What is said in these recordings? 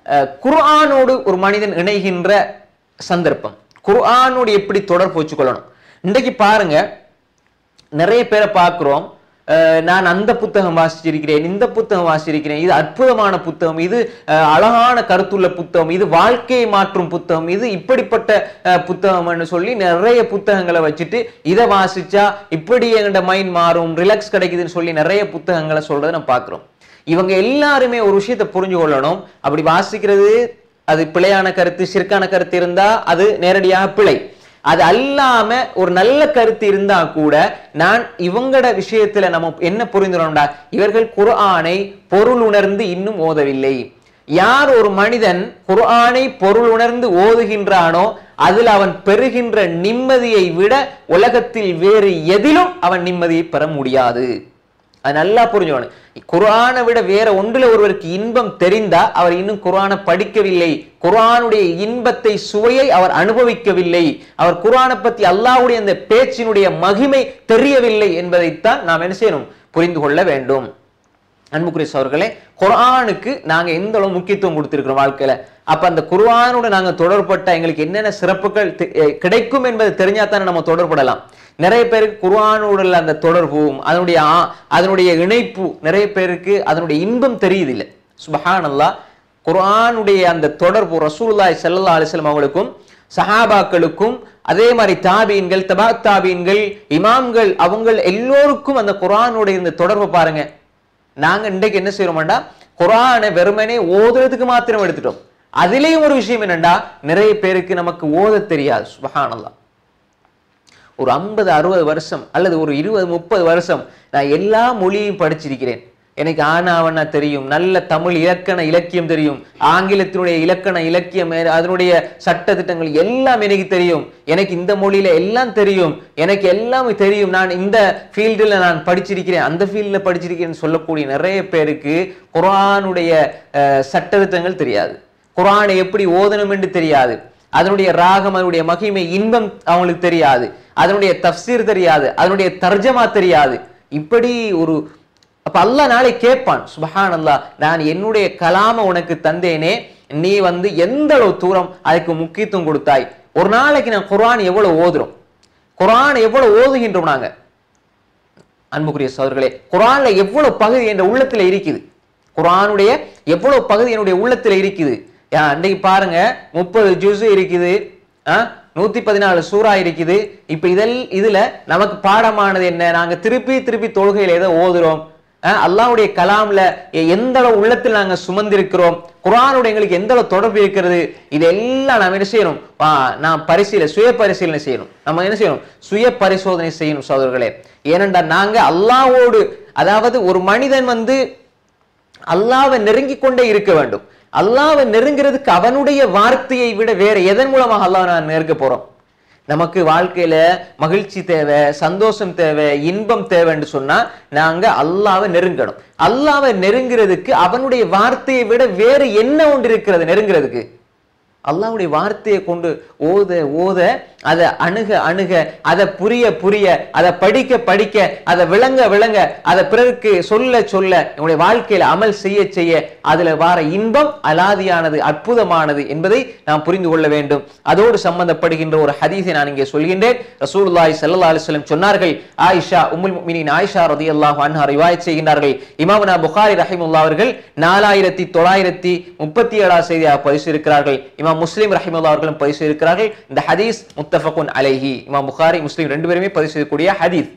அஹ், குர்ஆனோடு ஒரு மனிதன் இணைகின்ற சந்தர்ப்பம் குர்ஆனோடு எப்படி தொடர்பு வச்சுக்கொள்ளணும் இன்றைக்கு பாருங்க நிறைய பேரை பார்க்கிறோம் அஹ், நான் அந்த புத்தகம் வாசிச்சிருக்கிறேன் இந்த புத்தகம் வாசிச்சிருக்கிறேன் இது அற்புதமான புத்தகம் இது அஹ், அழகான கருத்துள்ள புத்தகம் இது வாழ்க்கையை மாற்றும் புத்தகம் இது இப்படிப்பட்ட அஹ், புத்தகம்னு சொல்லி நிறைய புத்தகங்களை வச்சுட்டு இதை வாசிச்சா இப்படி எங்கள்ட மைண்ட் மாறும் ரிலாக்ஸ் கிடைக்குதுன்னு சொல்லி நிறைய புத்தகங்களை சொல்றதை நம்ம பார்க்கிறோம் இவங்க எல்லாருமே ஒரு விஷயத்தை புரிஞ்சு கொள்ளணும் அப்படி வாசிக்கிறது அது பிழையான கருத்து சிற்கான கருத்து இருந்தா அது நேரடியாக பிழை அது அல்லாம ஒரு நல்ல கருத்து இருந்தா கூட நான் இவங்கட விஷயத்துல நம்ம என்ன புரிந்துடணும்டா இவர்கள் குர்ஆனை பொருள் உணர்ந்து இன்னும் ஓதவில்லை யார் ஒரு மனிதன் குர்ஆனை பொருள் உணர்ந்து ஓதுகின்றானோ அதில் அவன் பெறுகின்ற நிம்மதியை விட உலகத்தில் வேறு எதிலும் அவன் நிம்மதியை பெற முடியாது அது நல்லா புரிஞ்சுக்கணும் குர்ஆனை விட வேற ஒன்றுல ஒருவருக்கு இன்பம் தெரிந்தா அவர் இன்னும் குர்ஆனை படிக்கவில்லை குர்ஆனுடைய இன்பத்தை சுவையை அவர் அனுபவிக்கவில்லை அவர் குர்ஆனை பத்தி அல்லாஹ்வுடைய அந்த பேச்சினுடைய மகிமை தெரியவில்லை என்பதைத்தான் நாம் என்ன செய்யணும் புரிந்து கொள்ள வேண்டும் அன்புக்குரிய சவர்களே குர்ஆனுக்கு நாங்க எந்த அளவு முக்கியத்துவம் கொடுத்திருக்கிறோம் வாழ்க்கையில அப்ப அந்த குர்ஆனோட நாங்க தொடர்பட்ட எங்களுக்கு என்னென்ன சிறப்புகள் தெ- எ, கிடைக்கும் என்பது தெரிஞ்சா தானே நம்ம தொடர்படலாம் நிறைய பேருக்கு குர்ஆனோட உள்ள அந்த தொடர்பும் அதனுடைய ஆ- அதனுடைய இணைப்பு நிறைய பேருக்கு அதனுடைய இன்பம் தெரியுதில்லை சுபஹானல்லாஹ் குர்ஆனுடைய அந்த தொடர்பு ரசூலுல்லாஹி ஸல்லல்லாஹு அலைஹி வஸல்லம் அவங்களுக்கும் சஹாபாக்களுக்கும் அதே மாதிரி தாபீன்கள் தபா தாபீன்கள் இமாம்கள் அவங்க எல்லோருக்கும் அந்த குர்ஆனுடைய இந்த தொடர்பு பாருங்க நாங்க இன்றைக்கு என்ன செய்யறோம்டா குர்ஆனை வெறுமனே ஓதுறதுக்கு மாத்திரம் எடுத்துட்டோம் அதுலயும் ஒரு விஷயம் என்னண்டா நிறைய பேருக்கு நமக்கு ஓத தெரியாது சுபஹானல்லாஹ் ஒரு ஐம்பது அறுபது வருஷம் அல்லது ஒரு இருபது முப்பது வருஷம் நான் எல்லா மொழியையும் படிச்சிருக்கிறேன் எனக்கு ஆனாவண்ணா தெரியும் நல்ல தமிழ் இலக்கண இலக்கியம் தெரியும் ஆங்கிலத்தினுடைய இலக்கண இலக்கியம் எ- அதனுடைய சட்ட திட்டங்கள் எல்லாம் எனக்கு தெரியும் எனக்கு இந்த மொழியில எல்லாம் தெரியும் எனக்கு எல்லாமே தெரியும் நான் இந்த ஃபீல்டில் நான் படிச்சிருக்கிறேன் அந்த ஃபீல்டில் படிச்சிருக்கிறேன்னு சொல்லக்கூடிய நிறைய பேருக்கு குர்ஆனுடைய அஹ், சட்ட திட்டங்கள் தெரியாது குர்ஆனை எப்படி ஓதணும் என்று தெரியாது அதனுடைய ராகம் அதனுடைய மகிமை இன்பம் அவங்களுக்கு தெரியாது அதனுடைய தஃப்சீர் தெரியாது அதனுடைய தர்ஜமா தெரியாது இப்படி ஒரு அப்ப அல்லாஹ் நாளை கேட்பான் சுபஹான் அல்லாஹ் நான் என்னுடைய கலாம உனக்கு தந்தேனே நீ வந்து எந்த அளவு தூரம் அதுக்கு முக்கியத்துவம் கொடுத்தாய் ஒரு நாளைக்கு நான் குர்ஆன் எவ்வளவு ஓதுறோம் குர்ஆன் எவ்வளவு ஓதுகின்றோம் நாங்க அன்புக்குரிய சோதர்களே குர்ஆன்ல எவ்வளவு பகுதி என்ற உள்ளத்துல இருக்குது குர்ஆனுடைய எவ்வளவு பகுதி என்னுடைய உள்ளத்துல இருக்குது யா, அன்னைக்கு பாருங்க முப்பது ஜூஸ் இருக்குது ஆ, நூத்தி பதினாலு சூறா இருக்குது இப்ப இதெல் இதுல நமக்கு பாடமானது என்ன நாங்க திருப்பி திருப்பி தொழுகையில ஏதோ ஓதுறோம் ஆ, அல்லாஹ்வுடைய கலாம்ல எ- எந்த அளவு உள்ளத்தில் நாங்க சுமந்திருக்கிறோம் குர்ஆனோட எங்களுக்கு எந்த அளவு தொடர்பு இருக்கிறது இதெல்லாம் நாம் என்ன செய்யணும் ஆ, நாம் பரிசீலனை சுய பரிசீலனை செய்யணும் நம்ம என்ன செய்யணும் சுய பரிசோதனை செய்யணும் சகோதரர்களே ஏனென்றா நாங்க அல்லாஹ்வோடு அதாவது ஒரு மனிதன் வந்து அல்லாஹ்வை நெருங்கிக் கொண்டே இருக்க வேண்டும் அல்லாஹ்வை நெருங்கிறதுக்கு அவனுடைய வார்த்தையை விட வேற எதன் மூலமாக அல்லாஹ் நான் நெருங்க போறோம் நமக்கு வாழ்க்கையில மகிழ்ச்சி தேவை சந்தோஷம் தேவை இன்பம் தேவைன்னு சொன்னா நாங்க அல்லாஹ்வை நெருங்கணும் அல்லாஹ்வை நெருங்கிறதுக்கு அவனுடைய வார்த்தையை விட வேற என்ன ஒன்று இருக்கிறது நெருங்கிறதுக்கு அல்லாஹ்வுடைய வார்த்தையை கொண்டு ஓத ஓத அதை அணுக அணுக அதை புரிய புரிய அதை படிக்க படிக்க அதை விளங்க விளங்க அதை பிறருக்கு சொல்ல சொல்ல நம்முடைய வாழ்க்கையில அமல் செய்ய செய்ய அதுல வார இன்பம் அலாதியானது அற்புதமானது என்பதை நாம் புரிந்து கொள்ள வேண்டும் அதோடு சம்பந்தப்படுகின்ற ஒரு ஹதீஸை நான் இங்கே சொல்கின்றேன் ரசூலுல்லாஹி ஸல்லல்லாஹு அலைஹி வஸல்லம் சொன்னார்கள் ஆயிஷா உம்முல் முஃமினீன் ஆயிஷா ரலியல்லாஹு அன்ஹா ரிவாயத் செய்கின்றார்கள் இமாமுனா புகாரி ரஹிமுல்லா அவர்கள் நாலாயிரத்தி தொள்ளாயிரத்தி முப்பத்தி ஏழாம் செய்தியாக பதிவு செய்திருக்கிறார்கள் இமாம் முஸ்லிம் ரஹிமுல்லா அவர்களும் பதிவு செய்திருக்கிறார்கள் இந்த ஹதீஸ் முத்தஃபகுன் அலைஹி இமாம் புகாரி முஸ்லிம் ரெண்டு பேருமே பதிவு செய்யக்கூடிய ஹதீஸ்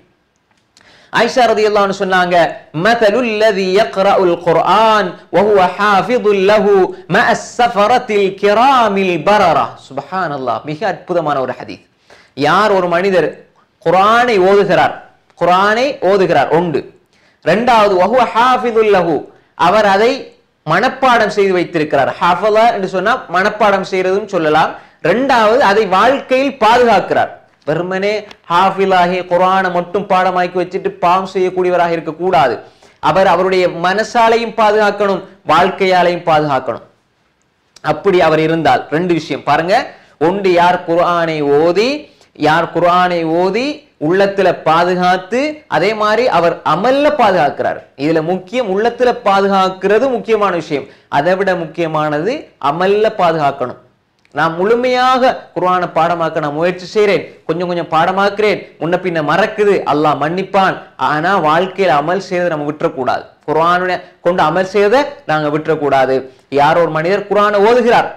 ஆயிஷா ரதியல்லாஹு அன்ஹா சொன்னாங்க மதலுல் லதி யக்ரஉல் குர்ஆன் வஹுவ ஹாஃபிதுல் லஹு மஅஸ் ஸஃபரத்தில் கிராமில் பரரா சுப்ஹானல்லாஹ் மிக அற்புதமான ஒரு ஹதீஸ் யார் ஒரு மனிதர் குர்ஆனை ஓதுகிறார் குர்ஆனை ஓதுகிறார் ஒன்று இரண்டாவது வஹுவ ஹாஃபிதுல் லஹு அவர் அதை மனப்பாடம் செய்து வைத்திருக்கிறார் ஹாஃபலா என்று சொன்னா மனப்பாடம் செய்யறதும் சொல்லலாம் இரண்டாவது அதை வாழ்க்கையில் பாதுகாக்கிறார் வெறுமனே ஹாஃபிலாகி குர்ஆனை மட்டும் பாடமாக்கி வச்சுட்டு பாவம் செய்யக்கூடியவராக இருக்கக்கூடாது அவர் அவருடைய மனசாலையும் பாதுகாக்கணும் வாழ்க்கையாலையும் பாதுகாக்கணும் அப்படி அவர் இருந்தால் ரெண்டு விஷயம் பாருங்க ஒன்று யார் குர்ஆனை ஓதி யார் குர்ஆனை ஓதி உள்ளத்துல பாதுகாத்து அதே மாதிரி அவர் அமல்ல பாதுகாக்கிறார் இதுல முக்கியம் உள்ளத்துல பாதுகாக்கிறது முக்கியமான விஷயம் அதை விட முக்கியமானது அமல்ல பாதுகாக்கணும் நான் முழுமையாக குர்ஆனை பாடமாக்க நான் முயற்சி செய்கிறேன் கொஞ்சம் கொஞ்சம் பாடமாக்குறேன் முன்ன பின்ன மறக்குது அல்லாஹ் மன்னிப்பான் ஆனா வாழ்க்கையில அமல் செய்யறதை நம்ம விட்டுறக்கூடாது குர்ஆனை கொண்டு அமல் செய்யறதை நாங்க விட்டுறக்கூடாது யாரோ ஒரு மனிதர் குர்ஆனை ஓதுகிறார்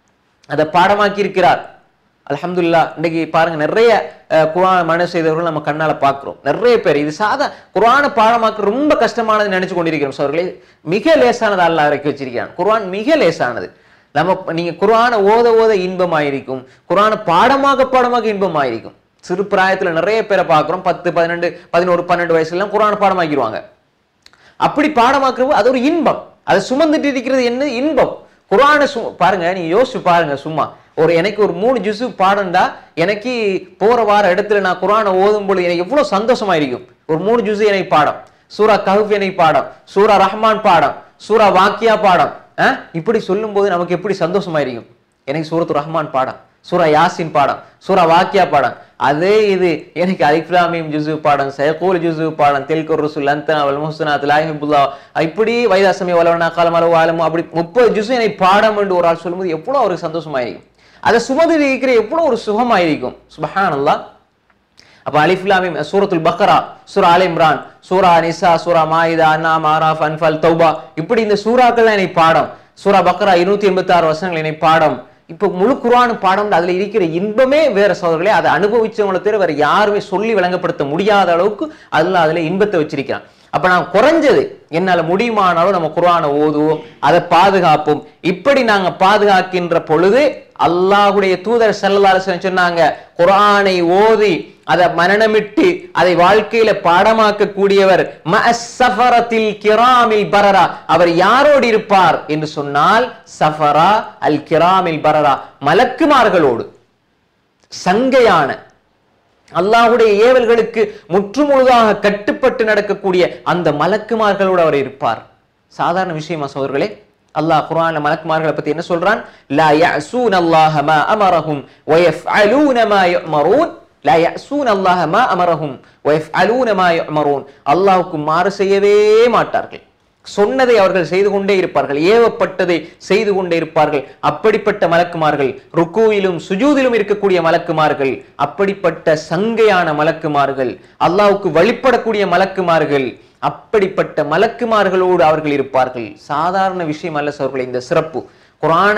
அதை பாடமாக்கி இருக்கிறார் அல்ஹம்துலில்லாஹ் இன்னைக்கு பாருங்க நிறைய அஹ், குர்ஆனை மனசு செய்தவர்கள் நம்ம கண்ணால பார்க்கிறோம் நிறைய பேர் இது சாதா குர்ஆனை பாடமாக்க ரொம்ப கஷ்டமானது நினைச்சு கொண்டிருக்கிறோம் சோர்களே மிக லேசானது அல்லாஹ் இறக்கி வச்சிருக்கிறான் குர்ஆன் மிக லேசானது நம்ம நீங்க குர்ஆனை ஓத ஓத இன்பமாயிருக்கும் குர்ஆனை பாடமாக பாடமாக இன்பமாயிருக்கும் சிறு பிராயத்துல நிறைய பேரை பார்க்கிறோம் பத்து பதினெண்டு பதினோரு பன்னெண்டு வயசுல எல்லாம் குர்ஆனை பாடமாக்கிடுவாங்க அப்படி பாடமாக்குறது அது ஒரு இன்பம் அதை சுமந்துட்டு இருக்கிறது என்ன இன்பம் குர்ஆனை சு பாருங்க நீங்க யோசிச்சு பாருங்க சும்மா ஒரு எனக்கு ஒரு மூணு ஜுசு பாடம்டா எனக்கு போற வார இடத்துல நான் குர்ஆனை ஓதும் பொழுது எனக்கு எவ்வளவு சந்தோஷமா இருக்கும் ஒரு மூணு ஜுசு எனக்கு பாடம் சூரா கஹ்ஃப் எனக்கு பாடம் சூரா ரஹ்மான் பாடம் சூரா வாக்கியா பாடம் அஹ்? இப்படி சொல்லும்போது நமக்கு எப்படி சந்தோஷமா இருக்கும் எனக்கு சூரத்து ரஹ்மான் பாடம் சூரா யாசின் பாடம் சூரா வாக்கியா பாடம் அதே இது எனக்கு அலிஃப்லாமியம் ஜுசு பாடம் சயகூல் ஜுசு பாடம் தெல்கர் ரசூல் அந்தனா வல் முஹ்சனாத் லாஹிபுல்லா இப்படி வைதாசமி வலவனா காலமல வாலமு அப்படி முப்பது ஜுசு எனக்கு பாடம் என்று ஒரு ஆள் சொல்லும்போது எவ்வளவு அவருக்கு சந்தோஷமாயிருக்கும் அதை சுமந்து இருக்கிற எவ்வளவு ஒரு சுகமாயிருக்கும் சுபஹானல்லாஹ் அப்ப அலிஃப்லாமிம் சூரத்துல் பக்ரா சூரா ஆல் இம்ரான் சூரா நிசா சூரா மாயிதா அன்னாம் ஆராஃப் அன்ஃபல் தௌபா இப்படி இந்த சூறாக்கள் எனக்கு பாடம் சூரா பக்ரா இருநூத்தி எண்பத்தி ஆறு வசனங்கள் எனக்கு பாடம் இப்போ முழு குர்ஆன் பாடம் அதுல இருக்கிற இன்பமே வேற சோதர்களே அதை அனுபவிச்சவங்களை தவிர வேற யாருமே சொல்லி விளங்கப்படுத்த முடியாத அளவுக்கு அதுல அதுல இன்பத்தை வச்சிருக்கிறான் அப்ப நான் குறைஞ்சது என்னால முடியுமானாலும் நம்ம குர்ஆனை ஓதுவோம் அதை பாதுகாப்போம் இப்படி நாங்க பாதுகாக்கின்ற பொழுது அல்லாஹ்வுடைய தூதர் ஸல்லல்லாஹு அலைஹி வஸல்லம் சொன்னாங்க குர்ஆனை ஓதி அதை மனனமிட்டு அதை வாழ்க்கையில பாடமாக்க கூடியவர் மஅஸ்ஸஃபரத்தில் கிராமில் பரரா அவர் யாரோடு இருப்பார் என்று சொன்னால் சஃபரா அல் கிராமில் பரரா மலக்குமார்களோடு சங்கையான அல்லாஹ்வுடைய ஏவல்களுக்கு முற்றுமுழுதாக கட்டுப்பட்டு நடக்கக்கூடிய அந்த மலக்குமார்களோடு அவர் இருப்பார் சாதாரண விஷயமா சோதர்களே அல்லாஹ் குர்ஆன்ல மலக்குமார்களை பத்தி என்ன சொல்றான் லா யஅசூன அல்லாஹ மா அமரஹும் வ யஃஅலூன மா யுஅமரூன் லா யஅசூன அல்லாஹ மா அமரஹும் வ யஃஅலூன மா யுஅமரூன் அல்லாஹ்வுக்கு மாறு செய்யவே மாட்டார்கள் சொன்னதை அவர்கள் செய்து கொண்டே இருப்பார்கள் ஏவப்பட்டதை செய்து கொண்டே இருப்பார்கள் அப்படிப்பட்ட மலக்குமார்கள் ருக்குவிலும் சுஜூதிலும் இருக்கக்கூடிய மலக்குமார்கள் அப்படிப்பட்ட சங்கையான மலக்குமார்கள் அல்லாஹ்வுக்கு வழிபடக்கூடிய மலக்குமார்கள் அப்படிப்பட்ட மலக்குமார்களோடு அவர்கள் இருப்பார்கள் சாதாரண விஷயம் அல்ல சோர்களே இந்த சிறப்பு குர்ஆன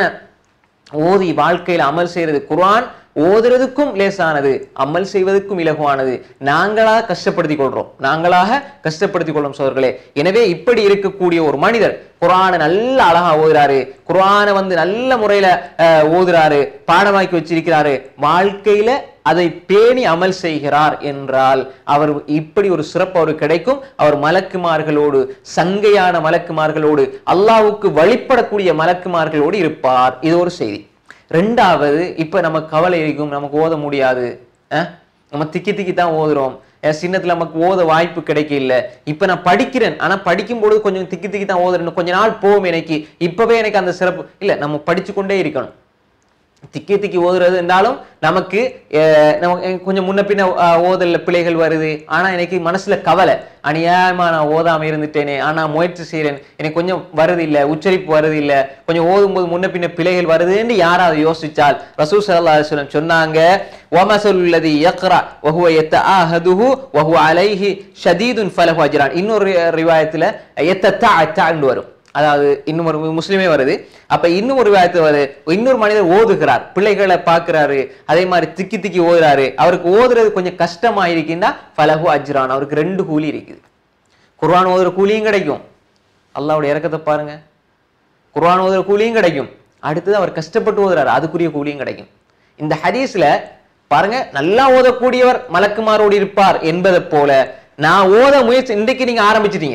ஓதி வாழ்க்கையில அமல் செய்யறது குர்ஆன் ஓதுறதுக்கும் லேசானது அமல் செய்வதற்கும் இலகுவானது நாங்களாக கஷ்டப்படுத்திக் கொள்றோம் நாங்களாக கஷ்டப்படுத்திக் கொள்றோம் சோதர்களே எனவே இப்படி இருக்கக்கூடிய ஒரு மனிதர் குர்ஆனை நல்ல அழகா ஓதுறாரு குர்ஆனை வந்து நல்ல முறையில அஹ், ஓதுறாரு பாடமாக்கி வச்சிருக்கிறாரு வாழ்க்கையில அதை பேணி அமல் செய்கிறார் என்றால் அவர் இப்படி ஒரு சிறப்பு அவருக்கு கிடைக்கும் அவர் மலக்குமார்களோடு சங்கையான மலக்குமார்களோடு அல்லாஹ்வுக்கு வழிபடக்கூடிய மலக்குமார்களோடு இருப்பார் இது ஒரு செய்தி ரெண்டாவது இப்ப நமக்கு கவலை இருக்கும் நமக்கு ஓத முடியாது அஹ்? நம்ம திக்கி திக்கி தான் ஓதுறோம் என் சின்னத்துல நமக்கு ஓத வாய்ப்பு கிடைக்கல இப்ப நான் படிக்கிறேன் ஆனா படிக்கும் பொழுது கொஞ்சம் திக்கி திக்கி தான் ஓதுறேன் கொஞ்ச நாள் போகும் எனக்கு இப்பவே எனக்கு அந்த சிறப்பு இல்ல நம்ம படிச்சு கொண்டே இருக்கணும் திக்கி திக்கி ஓதுறது இருந்தாலும் நமக்கு அஹ், நமக்கு கொஞ்சம் முன்ன பின்ன அஹ், ஓதல்ல பிழைகள் வருது ஆனா எனக்கு மனசுல கவலை அநியாயமா நான் ஓதாம இருந்துட்டேனே ஆனா முயற்சி செய்றேன் எனக்கு கொஞ்சம் வருது இல்ல உச்சரிப்பு வருது இல்ல கொஞ்சம் ஓதும்போது முன்ன பின்ன பிழைகள் வருதுன்னு யாராவது யோசிச்சால் ரசூல் ஸல்லல்லாஹு அலைஹி வஸல்லம் சொன்னாங்க வமசல் அல்லதி யக்ரா வஹுவ யத்தஆஹதுஹு வஹுவ அலைஹி ஷதீதுன் ஃபலஹு அஜ்ரான் இன்னொரு ரிவாயத்துல யத்தத்தஅன்னு வரும் அதாவது இன்னும் ஒரு முஸ்லிமே வருது அப்ப இன்னும் ஒரு விவாதத்து வருது இன்னொரு மனிதர் ஓதுகிறார் பிள்ளைகளை பார்க்கிறாரு அதே மாதிரி திக்கி திக்கி ஓதுறாரு அவருக்கு ஓதுறது கொஞ்சம் கஷ்டமா இருக்குன்னா ஃபலஹு அஜ்ரான் அவருக்கு ரெண்டு கூலி இருக்குது குர்ஆன் ஓதுற கூலியும் கிடைக்கும் அல்லாஹ்வுடைய இறக்கத்தை பாருங்க குர்ஆன் ஓதுற கூலியும் கிடைக்கும் அடுத்தது அவர் கஷ்டப்பட்டு ஓதுறாரு அதுக்குரிய கூலியும் கிடைக்கும் இந்த ஹதீஸ்ல பாருங்க நல்லா ஓதக்கூடியவர் மலக்குமாரோடு இருப்பார் என்பதை போல நான் ஓத முயற்சி இன்றைக்கு நீங்க ஆரம்பிச்சிட்டீங்க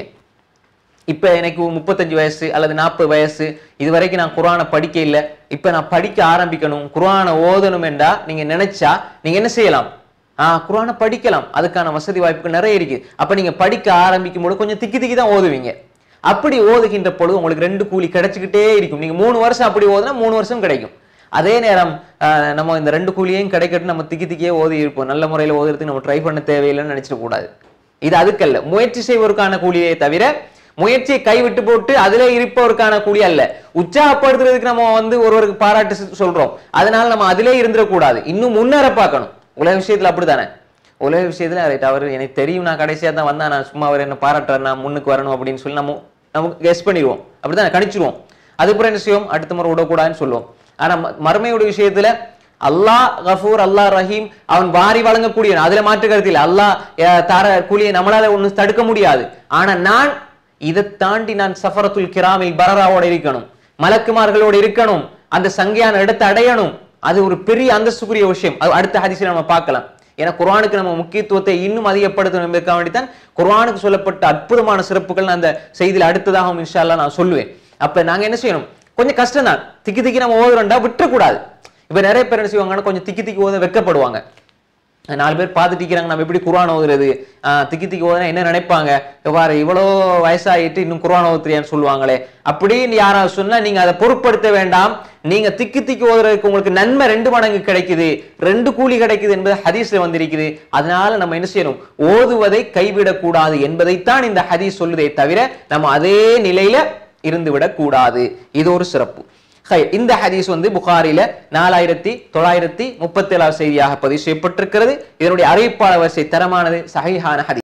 இப்ப எனக்கு முப்பத்தஞ்சு வயசு அல்லது நாற்பது வயசு இது வரைக்கும் நான் குர்ஆனை படிக்க இல்லை இப்ப நான் படிக்க ஆரம்பிக்கணும் குர்ஆனை ஓதணும் என்றா நீங்க நினைச்சா நீங்க என்ன செய்யலாம் ஆஹ் குர்ஆனை படிக்கலாம் அதுக்கான வசதி வாய்ப்புகள் நிறைய இருக்கு அப்ப நீங்க படிக்க ஆரம்பிக்கும் போது கொஞ்சம் திக்கி திக்கி தான் ஓதுவீங்க அப்படி ஓதுகின்ற பொழுது உங்களுக்கு ரெண்டு கூலி கிடைச்சிக்கிட்டே இருக்கும் நீங்க மூணு வருஷம் அப்படி ஓதுனா மூணு வருஷம் கிடைக்கும் அதே நேரம் ஆஹ், நம்ம இந்த ரெண்டு கூலியையும் கிடைக்கட்டும் நம்ம திக்கி திக்கியே ஓதி இருப்போம் நல்ல முறையில் ஓதுறதுக்கு நம்ம ட்ரை பண்ண தேவையில்லைன்னு நினைச்சிட கூடாது இது அதுக்கல்ல முயற்சி செய்வதற்கான கூலியே தவிர முயற்சியை கைவிட்டு போட்டு அதிலே இருப்பவருக்கான கூலி அல்ல உற்சாகப்படுத்துறதுக்கு நம்ம வந்து ஒருவருக்கு பாராட்டு சொ- சொல்றோம் அதனால நம்ம அதிலே இருந்துடக்கூடாது இன்னும் முன்னேற பார்க்கணும் உலக விஷயத்துல அப்படித்தானே உலக விஷயத்துல ரைட் அவர் எனக்கு தெரியும் நான் கடைசியா தான் வந்தா நான் சும்மா அவர் என்ன பாராட்டுறாரு நான் முன்னுக்கு வரணும் அப்படின்னு சொல்லி நம்ம நமக்கு கெஸ் பண்ணிடுவோம் அப்படித்தானே கணிச்சிருவோம் அதுக்கப்புறம் என்ன செய்வோம் அடுத்த முறை விடக்கூடாதுன்னு சொல்லுவோம் ஆனா ம- மறுமையோட விஷயத்துல அல்லாஹ் கஃபூர் அல்லாஹ் ரஹீம் அவன் வாரி வழங்கக்கூடியவன் அதுல மாற்று கருத்து இல்லை அல்லாஹ் அஹ், தர கூலியை நம்மளால ஒண்ணு தடுக்க முடியாது ஆனா நான் இதை தாண்டி நான் சஃபரத்துல் கிராமில் பரராவோட இருக்கணும் மலக்குமார்களோடு இருக்கணும் அந்த சங்கையான இடத்தை அடையணும் அது ஒரு பெரிய அந்தஸ்துக்குரிய விஷயம் அது அடுத்த ஹதீஸில் நம்ம பார்க்கலாம் ஏன்னா குர்ஆனுக்கு நம்ம முக்கியத்துவத்தை இன்னும் அதிகப்படுத்தணும் என்பதற்காக வேண்டித்தான் குர்ஆனுக்கு சொல்லப்பட்ட அற்புதமான சிறப்புகள் நான் அந்த செய்தியில் அடுத்ததாகவும் இன்ஷா அல்லாஹ் நான் சொல்லுவேன் அப்ப நாங்க என்ன செய்யணும் கொஞ்சம் கஷ்டம் தான் திக்கி திக்கி நம்ம ஓதுறோம்டா விட்டுறக்கூடாது இப்ப நிறைய பேர் என்ன செய்வாங்கன்னா கொஞ்சம் திக்கி திக்கி ஓத வெக்கப்படுவாங்க நாலு பேர் பார்த்துட்டு இருக்கிறாங்க நம்ம எப்படி குர்ஆன் ஓதுறது ஆஹ் திக்கி திக்கி ஓதுனா என்ன நினைப்பாங்க எவ்வாறு இவ்வளோ வயசாயிட்டு இன்னும் குர்ஆன் ஓதுறியான்னு சொல்லுவாங்களே அப்படின்னு யாராவது சொன்னா நீங்க அதை பொருட்படுத்த வேண்டாம் நீங்க திக்கி திக்கி ஓதுறதுக்கு உங்களுக்கு நன்மை ரெண்டு மடங்கு கிடைக்குது ரெண்டு கூலி கிடைக்குது என்பது ஹதீஸ்ல வந்திருக்குது அதனால நம்ம என்ன செய்யணும் ஓதுவதை கைவிடக்கூடாது என்பதைத்தான் இந்த ஹதீஸ் சொல்லுதே தவிர நம்ம அதே நிலையில இருந்து விடக்கூடாது இது ஒரு சிறப்பு ஹை, இந்த ஹதீஸ் வந்து புகாரில நாலாயிரத்தி தொள்ளாயிரத்தி முப்பத்தி ஏழாவது செய்தியாக பதிவு செய்யப்பட்டிருக்கிறது இதனுடைய அறிவிப்பாளர் வரிசை தரமானது சஹீஹான ஹதீஸ்